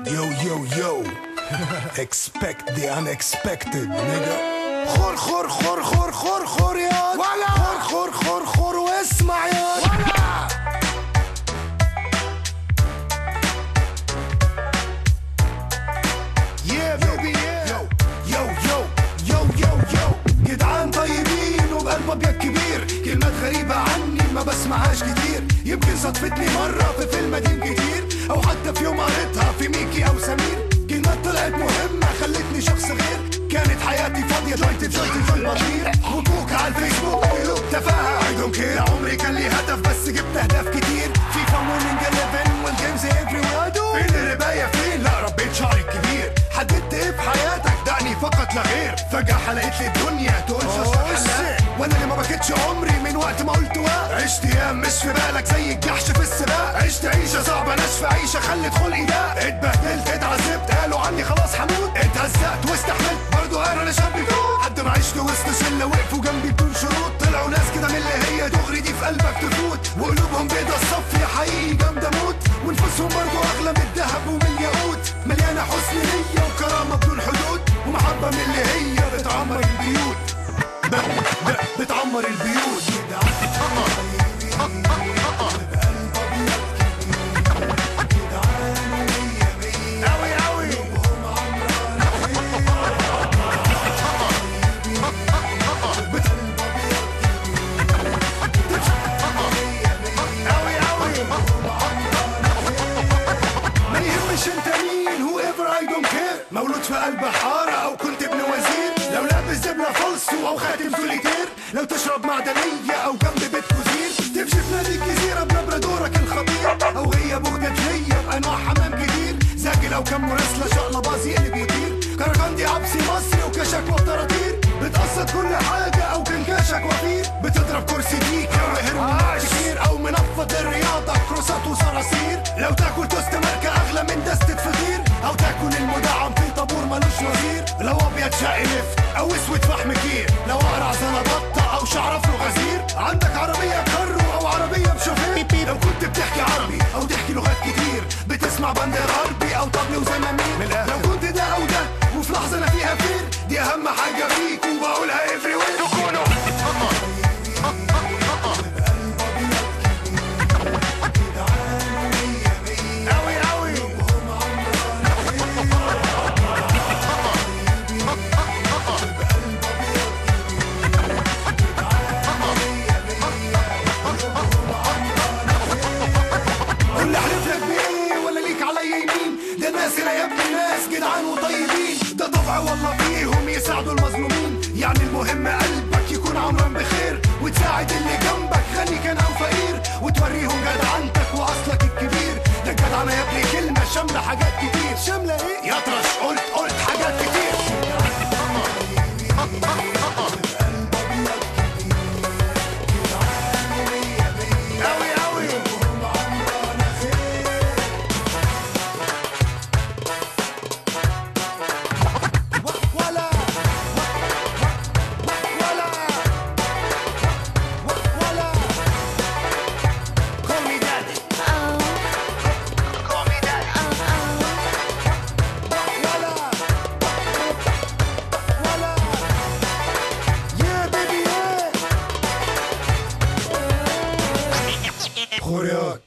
Yo, yo, yo. Expect the unexpected, nigga. خور خور خور خور خور خور يا ولا خور خور خور خور واسمع يا ولا Yeah, baby, yeah. Yo, yo, yo, yo, yo, yo. جدعان طيبين وبقلب ابيض كبير كلمات غريبة عني ما بسمعهاش كتير يمكن صدفتني مرة في فيلم قديم كتير او حتى في يوم قريتها في ميكي او سمير كلمات طلعت مهمة خلتني شخص غير كانت حياتي فاضية جويت جويت جويت بطير وكوك على الفيسبوك وقلوب تفاهة I don't care عمري كان لي هدف بس جبت اهداف كتير فيفا ويننج 11 والجيمز افري فين الرباية فين لا ربيت شعري الكبير حددت ايه في حياتك دعني فقط لا غير فجأة حلقت لي الدنيا تقول شو وانا اللي ما بكتش عمري من وقت ما قلت واق عشت ايام مش في بالك زي الجحش في السباق عشت عيشة صعبة ناشفة عيشة خلت خلقي ده اتبهدلت اتعذبت قالوا عني خلاص هموت اتهزقت واستحملت برضو قالوا انا شاب بيفوت لحد ما عشت وسط شلة وقفوا جنبي بدون شروط طلعوا ناس كده من اللي هي دغري دي في قلبك تفوت وقلوبهم بيضة الصف يا حقيقي جامدة موت ونفوسهم برضو اغلى من الذهب ومن الياقوت مليانة حسن نية وكرامة بدون حدود ومحبة من اللي هي بتعمر البيوت ب... ب... بتعمر البيوت أوي أوي أوي أوي ما يهمش انت مين هو ايفر اي دونت كير مولود في قلب حارة او كنت ابن وزير لو لابس زبرة فالصو او خاتم سوليتير لو تشرب معدنية او جنب بيت كوزير تمشي في نادي الجزيرة بنبرة دورك الخطير او غياب اخدت ليا بانواع حمام كتير زاجل او كم مراسلة شقلة باصي اللي بيطير كركندي عبسي مصري وكشك وطراطير بتقصد كل حاجة او كنكاشك وفير بتضرب كرسي ديكا وهرمونات كتير او منفض الرياضة كروسات وصراصير لو تاكل توست ماركة اغلى من دستة فطير او تاكل المدعم في طابور ملوش وزير لو ابيض شقي لفت او اسود فحم كير لو اقرع زلبطة او شعر افرو غزير عندك عربية كرو او عربية بشوفير لو كنت بتحكي عربي او تحكي لغات كتير بتسمع بند غربي او طبل وزمامير لو كنت ده او ده وفي لحظة انا فيها فير دي اهم حاجة فيك وبقولها افري وين تكونوا أوي أوي قول لي احلف لك بايه ولا ليك عليا يمين ده ناس يا ابني ناس جدعان وطيبين ده طبع والله فيهم يساعدوا المظلومين يعني المهم قلبك يكون عمران بخير وتساعد اللي جنبك غني كان او فقير وتوريهم جدعنتك واصلك الكبير ده الجدعنه يا ابني كلمه شامله حاجات كتير شامله ايه يطرش قلت قلت حاجات كتير أوي أوي ولا ولا ولا Call me daddy Call me daddy ولا ولا Yeah baby yeah خوريات